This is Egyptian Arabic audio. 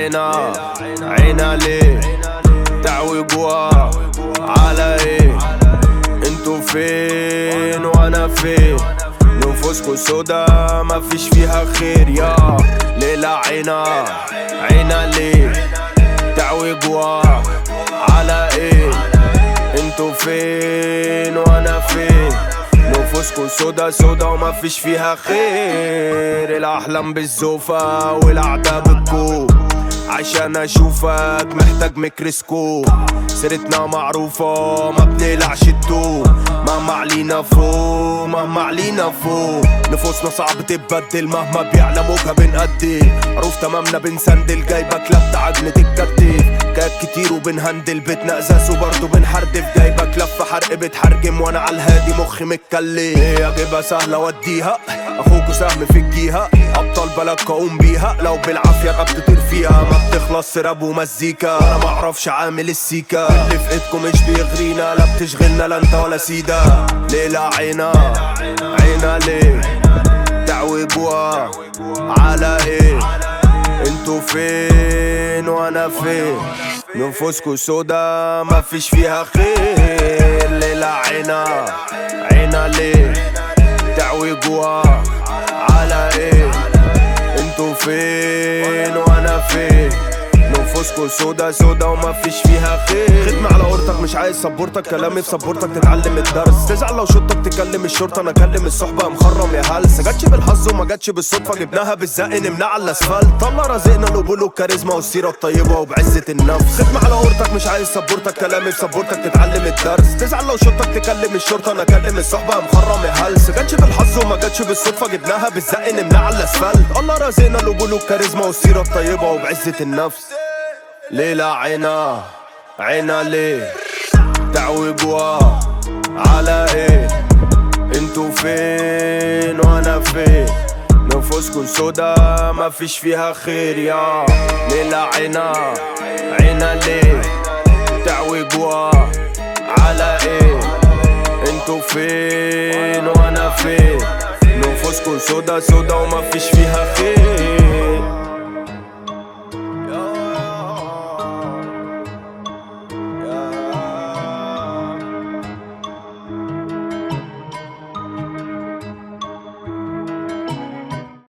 عينا عينا ليه تعوجوها على ايه انتوا فين وانا فين نفوسكوا سودا مفيش فيها خير يا ليلة عينا عينا ليه تعوجوها على ايه انتوا فين وانا فين نفوسكوا سودا سودا ومفيش فيها خير الاحلام بالزوفة والقعدة بالكوب عشان اشوفك محتاج ميكروسكوب سيرتنا معروفة ما بنقلعش التوب مهما علينا فوق مهما علينا فوق نفوسنا صعب تتبدل مهما بيعلى موجها بنقدم عروف تمامنا بنسندل جايبك لفت عجنة الكتف كاب كتير وبنهندل بيتنا ازاز وبرضه بنحردف جايبك لفة حرق بتحرجم وانا على الهادي مخي متكلم ايه اجيبها سهلة وديها اخوكوا سهم في الجيهة ابطال بلدك اقوم بيها لو بالعافية غاب تطير فيها ما بتخلص راب ومزيكا انا معرفش عامل السيكا اللي في ايدكم مش بيغرينا لا بتشغلنا لا انت ولا سيدا ليلة عينا عينا ليه تعوجوها على ايه انتوا فين وانا فين نفوسكوا سودا مفيش فيها خير ليلة عينا عينا ليه تعوجوها على ايه انتوا فين وانا فين نفوسكوا سودا سودا ومفيش فيها خير خدمة على قورتك مش عايز سبورتك كلامي في سبورتك تتعلم الدرس تزعل لو شطك تكلم الشرطة انا اكلم الصحبة مخرم يا هلس جاتش بالحظ وما جاتش بالصدفة جبناها بالزق نمنع على الاسفلت طلع رزقنا القبول والكاريزما والسيرة الطيبة وبعزة النفس خدمة على قورتك مش عايز سبورتك كلامي في سبورتك تتعلم الدرس تزعل لو شطك تكلم الشرطة انا اكلم الصحبة مخرم يا هلس جاتش بالحظ وما جاتش بالصدفة جبناها بالزق نمنع على الاسفلت الله رزقنا القبول والكاريزما والسيرة الطيبة وبعزة النفس ليلة عينا عينا ليه تعوجوها على ايه انتوا فين وانا فين نفوسكوا سودا مفيش فيها خير يا ليلة عينا عينا ليه تعوجوها على ايه انتوا فين وانا فين نفوسكوا سودا سودا ومفيش فيها خير